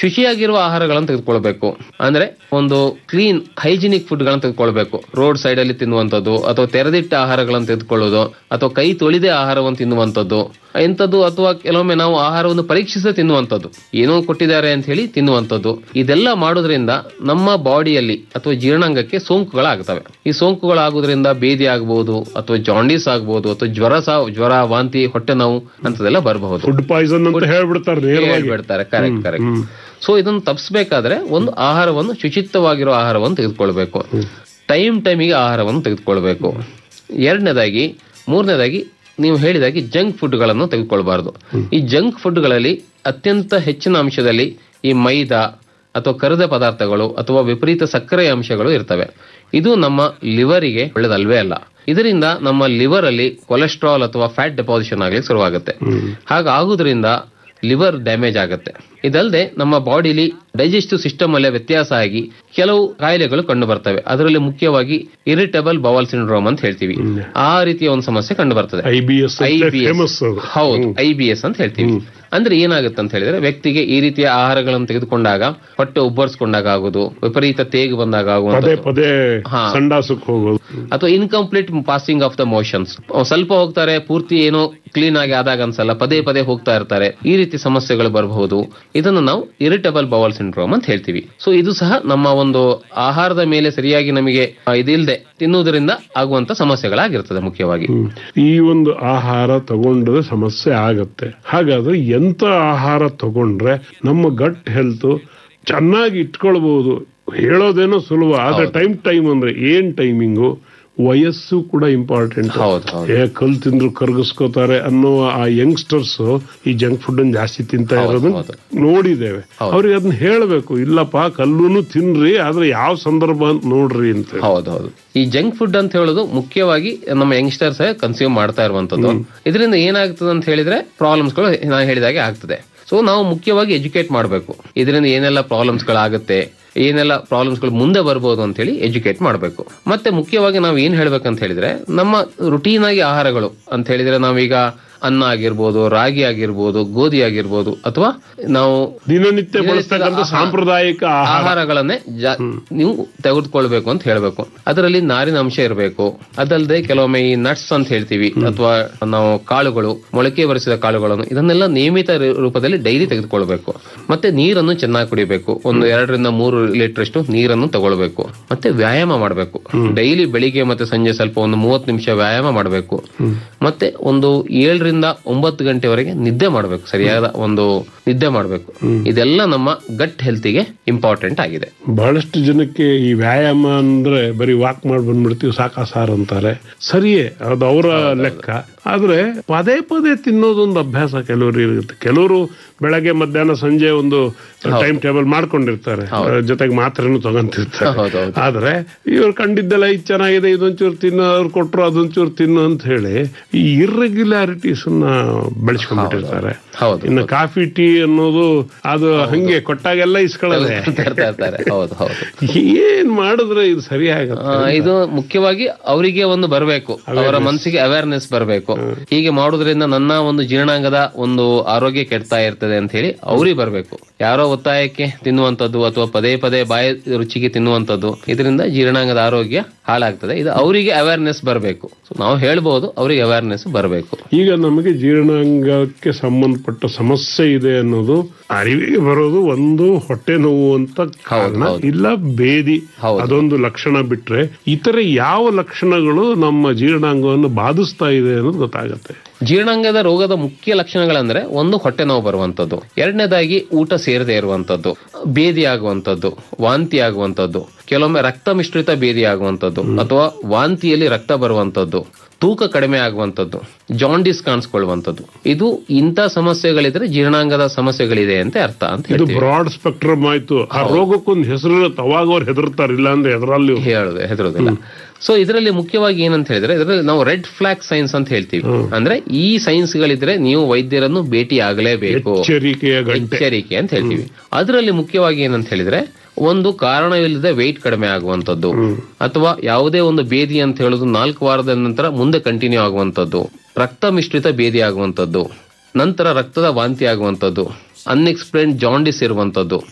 ಶುಚಿಯಾಗಿರುವ ಆಹಾರಗಳನ್ನು ತೆಗೆದುಕೊಳ್ಬೇಕು ಅಂದ್ರೆ ಒಂದು ಕ್ಲೀನ್ ಹೈಜಿನಿಕ್ ಫುಡ್ ಗಳನ್ನು ತೆಗೆದುಕೊಳ್ಬೇಕು ರೋಡ್ ಸೈಡ್ ಅಲ್ಲಿ ತಿನ್ನುವಂಥದ್ದು ಅಥವಾ ತೆರೆದಿಟ್ಟ ಆಹಾರಗಳನ್ನು ತೆಗೆದುಕೊಳ್ಳೋದು ಅಥವಾ ಕೈ ತೊಳೆದೇ ಆಹಾರವನ್ನು ತಿನ್ನುವಂಥದ್ದು ಇಂಥದ್ದು ಅಥವಾ ಕೆಲವೊಮ್ಮೆ ನಾವು ಆಹಾರವನ್ನು ಪರೀಕ್ಷಿಸದೆ ತಿನ್ನುವಂಥದ್ದು ಏನೋ ಕೊಟ್ಟಿದ್ದಾರೆ ಅಂತ ಹೇಳಿ ತಿನ್ನುವಂಥದ್ದು ಇದೆಲ್ಲ ಮಾಡೋದ್ರಿಂದ ನಮ್ಮ ಬಾಡಿಯಲ್ಲಿ ಅಥವಾ ಜೀರ್ಣಾಂಗಕ್ಕೆ ಸೋಂಕುಗಳಾಗ್ತವೆ ಈ ಸೋಂಕುಗಳಾಗೋದ್ರಿಂದ ಬೇದಿ ಆಗಬಹುದು ಅಥವಾ ಜಾಂಡೀಸ್ ಆಗಬಹುದು ಅಥವಾ ಜ್ವರ ಸಹ ಜ್ವರ ವಾಂತಿ ಹೊಟ್ಟೆ ನೋವು ಅಂತದೆಲ್ಲ ಬರಬಹುದು ಫುಡ್ ಪಾಯ್ಸನ್ ಅಂತ ಹೇಳ್ಬಿಡ್ತಾರೆ ನೇರವಾಗಿ ಹೇಳ್ಬಿಡ್ತಾರೆ ಕರೆಕ್ಟ್ ಕರೆಕ್ಟ್ ಸೊ ಇದನ್ನು ತಪ್ಪಿಸಬೇಕಾದ್ರೆ ಒಂದು ಆಹಾರವನ್ನು ಶುಚಿತ್ವವಾಗಿರೋ ಆಹಾರವನ್ನು ತೆಗೆದುಕೊಳ್ಬೇಕು ಟೈಮ್ ಟೈಮಿಗೆ ಆಹಾರವನ್ನು ತೆಗೆದುಕೊಳ್ಬೇಕು ಎರಡನೇದಾಗಿ ಮೂರನೇದಾಗಿ ನೀವು ಹೇಳಿದಾಗೆ ಜಂಕ್ ಫುಡ್ಗಳನ್ನು ತೆಗೆದುಕೊಳ್ಬಾರ್ದು ಈ ಜಂಕ್ ಫುಡ್ಗಳಲ್ಲಿ ಅತ್ಯಂತ ಹೆಚ್ಚಿನ ಅಂಶದಲ್ಲಿ ಈ ಮೈದಾ ಅಥವಾ ಕರಿದ ಪದಾರ್ಥಗಳು ಅಥವಾ ವಿಪರೀತ ಸಕ್ಕರೆ ಅಂಶಗಳು ಇರ್ತವೆ ಇದು ನಮ್ಮ ಲಿವರಿಗೆ ಒಳ್ಳೆದಲ್ವೇ ಅಲ್ಲ ಇದರಿಂದ ನಮ್ಮ ಲಿವರ್ ಅಲ್ಲಿ ಕೊಲೆಸ್ಟ್ರಾಲ್ ಅಥವಾ ಫ್ಯಾಟ್ ಡೆಪಾಸಿಷನ್ ಆಗ್ಲಿಕ್ಕೆ ಶುರುವಾಗುತ್ತೆ ಹಾಗಾಗುವುದರಿಂದ ಲಿವರ್ ಡ್ಯಾಮೇಜ್ ಆಗುತ್ತೆ ಇದಲ್ಲದೆ ನಮ್ಮ ಬಾಡಿಲಿ ಡೈಜೆಸ್ಟಿವ್ ಸಿಸ್ಟಮ್ ಅಲ್ಲೇ ವ್ಯತ್ಯಾಸ ಆಗಿ ಕೆಲವು ಕಾಯಿಲೆಗಳು ಕಂಡು ಬರ್ತವೆ ಅದರಲ್ಲಿ ಮುಖ್ಯವಾಗಿ ಇರಿಟೇಬಲ್ ಬವಲ್ ಸಿಂಡ್ರೋಮ್ ಅಂತ ಹೇಳ್ತೀವಿ ಆ ರೀತಿಯ ಒಂದು ಸಮಸ್ಯೆ ಕಂಡು ಬರ್ತದೆ ಐ ಬಿ ಎಸ್ ಫೇಮಸ್ ಅದು ಹೌದು ಐ ಬಿ ಎಸ್ ಅಂತ ಹೇಳ್ತೀವಿ ಅಂದ್ರೆ ಏನಾಗುತ್ತೆ ಅಂತ ಹೇಳಿದ್ರೆ ವ್ಯಕ್ತಿಗೆ ಈ ರೀತಿಯ ಆಹಾರಗಳನ್ನು ತೆಗೆದುಕೊಂಡಾಗ ಹೊಟ್ಟೆ ಉಬ್ಬರಿಸಿಕೊಂಡಾಗ ಆಗುದು ವಿಪರೀತ ತೇಗು ಬಂದಾಗ ಪದೇ ಆಗುವಂಥದ್ದು ಪದೇ ಹಾ. ಸಂಡಾಸಕ್ಕೆ ಹೋಗೋದು ಅಥವಾ incomplete passing of the motions ಸ್ವಲ್ಪ ಹೋಗ್ತಾರೆ ಪೂರ್ತಿ ಏನೋ ಕ್ಲೀನ್ ಆಗಿ ಆದಾಗ ಅನ್ಸಲ್ಲ ಪದೇ ಪದೇ ಹೋಗ್ತಾ ಇರ್ತಾರೆ ಈ ರೀತಿ ಸಮಸ್ಯೆಗಳು ಬರಬಹುದು ಇದನ್ನು ನಾವು ಇರಿಟೇಬಲ್ ಬವಲ್ ಸಿಂಡ್ರೋಮ್ ಅಂತ ಹೇಳ್ತೀವಿ ಸೊ ಇದು ಸಹ ನಮ್ಮ ಒಂದು ಆಹಾರದ ಮೇಲೆ ಸರಿಯಾಗಿ ನಮಗೆ ಆ, ಇದಿಲ್ದೆ ತಿನ್ನುವುದರಿಂದ ಆಗುವಂತ ಸಮಸ್ಯೆಗಳಾಗಿರ್ತದೆ ಮುಖ್ಯವಾಗಿ ಹ್ಮ್. ಈ ಒಂದು ಆಹಾರ ತಗೊಂಡ್ರೆ ಸಮಸ್ಯೆ ಆಗತ್ತೆ ಹಾಗಾದ್ರೆ ಎಂತ ಆಹಾರ ತಗೊಂಡ್ರೆ ನಮ್ಮ ಗಟ್ ಹೆಲ್ತ್ ಚೆನ್ನಾಗಿ ಇಟ್ಕೊಳ್ಬಹುದು ಹೇಳೋದೇನೋ ಸುಲಭ ಆದ್ರೆ ಟೈಮ್ ಟೈಮ್ ಅಂದ್ರೆ ಏನ್ ಟೈಮಿಂಗು ವಯಸ್ಸು ಕೂಡ ಇಂಪಾರ್ಟೆಂಟ್ ಹೌದು ಹೌದು ಏ ಕಲ್ ತಿಂದ್ರು ಕರ್ಗಿಸ್ಕೋತಾರೆ ಅನ್ನೋ ಆ ಯಂಗ್ಸ್ಟರ್ಸ್ ಈ ಜಂಕ್ ಫುಡ್ ಅನ್ನು ಜಾಸ್ತಿ ತಿಂತಾ ಹೌದು, ಇರೋದನ್ನ ಹೌದು. ನೋಡಿದ್ದೇವೆ ಅವ್ರಿಗೆ ಅದನ್ನ ಹೇಳ್ಬೇಕು ಇಲ್ಲಪ್ಪ ಕಲ್ಲುನು ತಿನ್ರಿ ಆದ್ರೆ ಯಾವ ಸಂದರ್ಭ ಅಂತ ನೋಡ್ರಿ ಅಂತ ಹೌದು ಹೌದು ಈ ಜಂಕ್ ಫುಡ್ ಅಂತ ಹೇಳೋದು ಮುಖ್ಯವಾಗಿ ನಮ್ಮ ಯಂಗ್ಸ್ಟರ್ಸ್ ಕನ್ಸ್ಯೂಮ್ ಮಾಡ್ತಾ ಇರುವಂತದ್ದು ಇದರಿಂದ ಏನಾಗ್ತದೆ ಅಂತ ಹೇಳಿದ್ರೆ ಪ್ರಾಬ್ಲಮ್ಸ್ ಗಳು ನಾನು ಹೇಳಿದಾಗೆ ಆಗ್ತದೆ ಸೊ ನಾವು ಮುಖ್ಯವಾಗಿ ಎಜುಕೇಟ್ ಮಾಡಬೇಕು ಇದರಿಂದ ಏನೆಲ್ಲ ಪ್ರಾಬ್ಲಮ್ಸ್ ಗಳಾಗುತ್ತೆ ಏನೆಲ್ಲ ಪ್ರಾಬ್ಲಮ್ಸ್ ಗಳು ಮುಂದೆ ಬರ್ಬೋದು ಅಂತ ಹೇಳಿ ಎಜುಕೇಟ್ ಮಾಡಬೇಕು ಮತ್ತೆ ಮುಖ್ಯವಾಗಿ ನಾವು ಏನ್ ಹೇಳ್ಬೇಕಂತ ಹೇಳಿದ್ರೆ ನಮ್ಮ ರುಟೀನ್ ಆಗಿ ಆಹಾರಗಳು ಅಂತ ಹೇಳಿದ್ರೆ ನಾವೀಗ ಅನ್ನ ಆಗಿರ್ಬೋದು ರಾಗಿ ಆಗಿರ್ಬೋದು ಗೋಧಿ ಆಗಿರ್ಬೋದು ಅಥವಾ ನಾವು ದಿನನಿತ್ಯ ಬಳಸ್ತಕ್ಕಂಥ ಆಹಾರ- ಸಾಂಪ್ರದಾಯಿಕ ಆಹಾರ ಆಹಾರಗಳನ್ನೇ ಜಾ- ನೀವು ತೆಗೆದುಕೊಳ್ಬೇಕು ಅಂತ ಹೇಳ್ಬೇಕು ಅದರಲ್ಲಿ ನಾರಿನ ಅಂಶ ಇರಬೇಕು ಅದಲ್ಲದೆ ಕೆಲವೊಮ್ಮೆ ಈ ನಟ್ಸ್ ಅಂತ ಹೇಳ್ತೀವಿ ಅಥವಾ ನಾವು ಕಾಳುಗಳು ಮೊಳಕೆ ಬರಿಸಿದ ಕಾಳುಗಳನ್ನು ಇದನ್ನೆಲ್ಲ ನಿಯಮಿತ ರೂ- ರೂಪದಲ್ಲಿ ಡೈಲಿ ತೆಗೆದುಕೊಳ್ಬೇಕು ಮತ್ತೆ ನೀರನ್ನು ಚೆನ್ನಾಗಿ ಕುಡಿಬೇಕು ಒಂದು ಎರಡರಿಂದ ಮೂರು ಲೀಟರ್ ಅಷ್ಟು ನೀರನ್ನು ತಗೊಳ್ಬೇಕು ಮತ್ತೆ ವ್ಯಾಯಾಮ ಮಾಡಬೇಕು ಡೈಲಿ ಬೆಳಿಗ್ಗೆ ಮತ್ತೆ ಸಂಜೆ ಸ್ವಲ್ಪ ಒಂದು ಮೂವತ್ತು ನಿಮಿಷ ವ್ಯಾಯಾಮ ಮಾಡಬೇಕು ಮತ್ತೆ ಒಂದು ಏಳರಿಂದ ಒಂಬತ್ತು ಗಂಟೆವರೆಗೆ ನಿದ್ದೆ ಮಾಡಬೇಕು ಸರಿಯಾದ ಒಂದು ನಿದ್ದೆ ಮಾಡಬೇಕು ಇದೆಲ್ಲ ನಮ್ಮ ಗಟ್ ಹೆಲ್ತಿಗೆ ಇಂಪಾರ್ಟೆಂಟ್ ಆಗಿದೆ ಬಹಳಷ್ಟು ಜನಕ್ಕೆ ಈ ವ್ಯಾಯಾಮ ಅಂದ್ರೆ ಬರೀ ವಾಕ್ ಮಾಡಿ ಬಂದ್ಬಿಡ್ತೀವಿ ಸಾಕ ಸಾರ್ ಅಂತಾರೆ ಸರಿಯೇ ಅದು ಅವರ ಲೆಕ್ಕ ಆದ್ರೆ ಪದೇ ಪದೇ ತಿನ್ನೋದೊಂದು ಅಭ್ಯಾಸ ಕೆಲವರು ಇರುತ್ತೆ ಕೆಲವರು ಬೆಳಗ್ಗೆ ಮಧ್ಯಾಹ್ನ ಸಂಜೆ ಒಂದು ಟೈಮ್ ಟೇಬಲ್ ಮಾಡ್ಕೊಂಡಿರ್ತಾರೆ ಜೊತೆಗೆ ಮಾತ್ರೆನೂ ತಗೊಂತಿರ್ತಾರೆ ಹೌದೌದು. ಆದ್ರೆ ಇವ್ರು ಕಂಡಿದ್ದೆಲ್ಲ ಇದು ಚೆನ್ನಾಗಿದೆ ಇದೊಂಚೂರು ತಿನ್ನು ಅವ್ರು ಕೊಟ್ರು ಅದೊಂಚೂರು ತಿನ್ನು ಅಂತ ಹೇಳಿ ಈ ಇರ್ರೆಗ್ಯುಲಾರಿಟೀಸ್ ಬೆಳೆಸ್ಕೊಂಡ್ಬಿಟ್ಟಿರ್ತಾರೆ ಹೌದು ಇನ್ನು ಕಾಫಿ ಟೀ ಅನ್ನೋದು ಅದು ಹಂಗೆ ಕೊಟ್ಟಾಗೆಲ್ಲ ಇಸ್ಕೊಳ್ಳೋದೆ ತರ್ತಾ ಇರ್ತಾರೆ ಹೌದು ಹೌದು ಏನ್ ಮಾಡಿದ್ರೆ ಇದು ಸರಿಯಾಗತ್ತೆ ಆ, ಇದು ಮುಖ್ಯವಾಗಿ ಅವರಿಗೆ ಒಂದು ಬರಬೇಕು ಅವರ ಮನಸ್ಸಿಗೆ ಅವೇರ್ನೆಸ್ ಬರಬೇಕು ಹೀಗೆ ಮಾಡೋದ್ರಿಂದ ನನ್ನ ಒಂದು ಜೀರ್ಣಾಂಗದ ಒಂದು ಆರೋಗ್ಯ ಕೆಡ್ತಾ ಇರ್ತದೆ ಅಂತ ಹೇಳಿ ಅವ್ರಿಗೆ ಬರಬೇಕು ಯಾರೋ ಒತ್ತಾಯಕ್ಕೆ ತಿನ್ನುವಂಥದ್ದು ಅಥವಾ ಪದೇ ಪದೇ ಬಾಯಿ ರುಚಿಗೆ ತಿನ್ನುವಂಥದ್ದು ಇದರಿಂದ ಜೀರ್ಣಾಂಗದ ಆರೋಗ್ಯ ಹಾಳಾಗ್ತದೆ ಇದು ಅವರಿಗೆ ಅವೇರ್ನೆಸ್ ಬರಬೇಕು ಸೊ ನಾವು ಹೇಳ್ಬೋದು ಅವರಿಗೆ ಅವೇರ್ನೆಸ್ ಬರಬೇಕು ಈಗ ನಮಗೆ ಜೀರ್ಣಾಂಗಕ್ಕೆ ಸಂಬಂಧಪಟ್ಟ ಸಮಸ್ಯೆ ಇದೆ ಅನ್ನೋದು ಅರಿವಿಗೆ ಬರೋದು ಒಂದು ಹೊಟ್ಟೆ ನೋವು ಅಂತ ಕಾರಣ ಹೌದು. ಇಲ್ಲ ಬೇದಿ ಹೌದು. ಅದೊಂದು ಲಕ್ಷಣ ಬಿಟ್ರೆ ಇತರೆ ಯಾವ ಲಕ್ಷಣಗಳು ನಮ್ಮ ಜೀರ್ಣಾಂಗವನ್ನು ಬಾಧಿಸ್ತಾ ಇದೆ ಅನ್ನೋದು ಗೊತ್ತಾಗತ್ತೆ ಜೀರ್ಣಾಂಗದ ರೋಗದ ಮುಖ್ಯ ಲಕ್ಷಣಗಳಂದ್ರೆ ಒಂದು ಹೊಟ್ಟೆ ನೋವು ಬರುವಂತದ್ದು ಎರಡನೇದಾಗಿ ಊಟ ಸೇರದೆ ಇರುವಂತದ್ದು ಬೇದಿ ಆಗುವಂತದ್ದು ವಾಂತಿ ಆಗುವಂತದ್ದು ಕೆಲವೊಮ್ಮೆ ರಕ್ತ ಮಿಶ್ರಿತ ಬೇದಿ ಆಗುವಂತದ್ದು ಅಥವಾ ವಾಂತಿಯಲ್ಲಿ ರಕ್ತ ಬರುವಂತದ್ದು ತೂಕ ಕಡಿಮೆ ಆಗುವಂತದ್ದು ಜಾಂಡಿಸ್ ಕಾಣಿಸ್ಕೊಳ್ಳುವಂತದ್ದು ಇದು ಇಂಥ ಸಮಸ್ಯೆಗಳಿದ್ರೆ ಜೀರ್ಣಾಂಗದ ಸಮಸ್ಯೆಗಳಿದೆ ಅಂತ ಅರ್ಥ ಅಂತ ಇದು ಹೇಳ್ತೀವಿ ಬ್ರಾಡ್ ಸ್ಪೆಕ್ಟ್ರಮ್ ಆಯ್ತು ಆ ರೋಗಕ್ಕೊಂದು ಹೆಸರು ಇರುತ್ತೆ ಅವಾಗ ಅವ್ರು ಹೆದರ್ತಾರೆ ಇಲ್ಲ ಅಂದ್ರೆ ಎದರಲ್ಲಿ ಹೇಳುದು ಹೆದರೋದಿಲ್ಲ ಸೊ ಇದರಲ್ಲಿ ಮುಖ್ಯವಾಗಿ ಏನಂತ ಹೇಳಿದ್ರೆ ಇದರಲ್ಲಿ ನಾವು ರೆಡ್ ಫ್ಲಾಗ್ ಸೈನ್ಸ್ ಅಂತ ಹೇಳ್ತೀವಿ ಅಂದ್ರೆ ಈ ಸೈನ್ಸ್ ಗಳಿದ್ರೆ ನೀವು ವೈದ್ಯರನ್ನು ಭೇಟಿ ಆಗಲೇಬೇಕು ಎಚ್ಚರಿಕೆಯ ಗಂಟೆ ಎಚ್ಚರಿಕೆ ಅಂತ ಹೇಳ್ತೀವಿ ಅದರಲ್ಲಿ ಮುಖ್ಯವಾಗಿ ಏನಂತ ಹೇಳಿದ್ರೆ ಒಂದು ಕಾರಣವಿಲ್ಲದೆ ವೆಯ್ಟ್ ಕಡಿಮೆ ಆಗುವಂತದ್ದು ಅಥವಾ ಯಾವುದೇ ಒಂದು ಬೇದಿ ಅಂತ ಹೇಳೋದು ನಾಲ್ಕು ವಾರದ ನಂತರ ಮುಂದೆ ಕಂಟಿನ್ಯೂ ಆಗುವಂತದ್ದು ರಕ್ತ ಮಿಶ್ರಿತ ಬೇದಿ ಆಗುವಂತದ್ದು ನಂತರ ರಕ್ತದ ವಾಂತಿ ಆಗುವಂತದ್ದು ಅನ್ಎಕ್ಸ್ಪ್ಲೇನ್ ಜಾಂಡಿಸ್ ಇರುವಂತದ್ದು